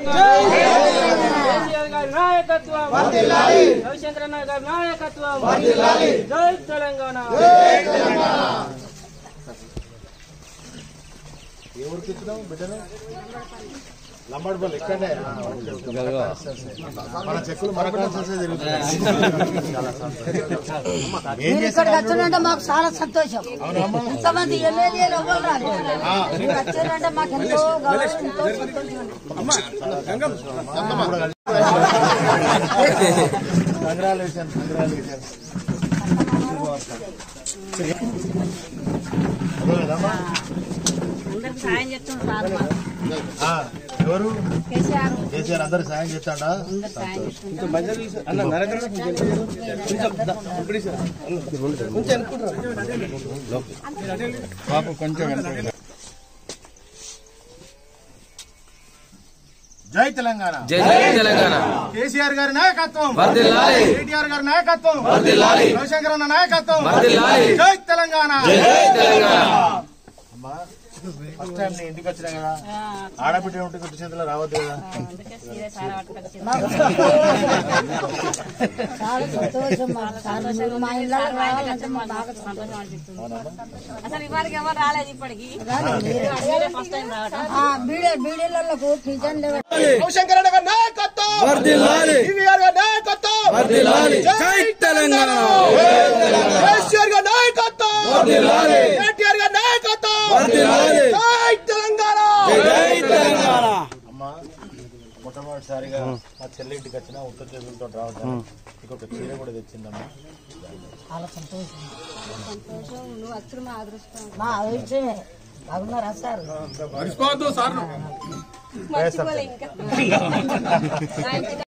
కేసీఆర్ గారి నాయకత్వం రవిశంకరన్న గారి నాయకత్వం జై తెలంగాణ ఎవరికి ఇచ్చినావు బిడ్డను లంబాడిపల్లి ఇక్కడనే ఆ, ఓకే, ఓకే. మన కాన్స్టిట్యున్సీ. మన చెక్కులు మన కాన్స్టిట్యున్సీ తిరుగుతున్నాయి. చాలా సంతోషం. ఏం మీరు చేస్తారు ఇక్కడికి వచ్చారంటే మాకు చాలా సంతోషం ఇంతమంది ఎమ్మెల్యేలు ఎవ్వరు రాలేదు మీరు వచ్చారంటే మాకు ఎంతో గౌరవం ఎంతో సంతోషం కంగ్రాచులేషన్ కంగ్రాచులేషన్ అర్థమైందమ్మా? అందరికి సాయం చేస్తున్నారు సార్ మాకు. ఆ, ఎవరు కేసీఆర్ కేసీఆర్ అందరు సాయం చేస్తాడా అందరు సాయం చేస్తున్నారు జై తెలంగాణ జై జై తెలంగాణ కేసీఆర్ గారి నాయకత్వం వర్ధిల్లాలి. కేటీఆర్ గారి నాయకత్వం వర్ధిల్లాలి. రవిశంకర్ అన్న నాయకత్వం వర్ధిల్లాలి. జై తెలంగాణ జై తెలంగాణ అమ్మా ఫస్ట్ టైం నీ ఇంటికి వచ్చినా కదా ఆడబిడ్డ ఉంటే కొద్ది చేతిలో రావద్దు కదా అందుకే సీరియస్ చాలా సంతోషం మాకు. చాలా సంతోషం. మా ఇళ్ళ రావాలంటే మాకు బాగా సంతోషం అనిపిస్తుంది అసలు ఇవాళకి ఎవరు రాలేదు ఇప్పటికి ఫస్ట్ టైం రావడం బీడే బీడీలకు పింఛన్ లేవు రవిశంకర్ అన్న గారి నాయకత్వం వర్ధిల్లాలి. కేటీఆర్ గారి నాయకత్వం వర్ధిల్లాలి. జై తెలంగాణ కేసీఆర్ గారి నాయకత్వం వర్ధిల్లాలి. కేటీఆర్ గారి నాయకత్వం వర్ధిల్లాలి. జై తెలంగాణ జై తెలంగాణ అమ్మా మొట్టమొదటిసారిగా మా చెల్లి ఇంటికి వచ్చిన ఉత్తర చేతులతో రావద్దాం ఇంకొక చీర కూడా తెచ్చిందమ్మా చాలా సంతోషం సంతోషం నువ్వు వచ్చి మా అదృష్టం మా అదృష్టమే బాగున్నారా సార్ మర్చిపోవద్దు సార్ మర్చిపోలే ఇంకా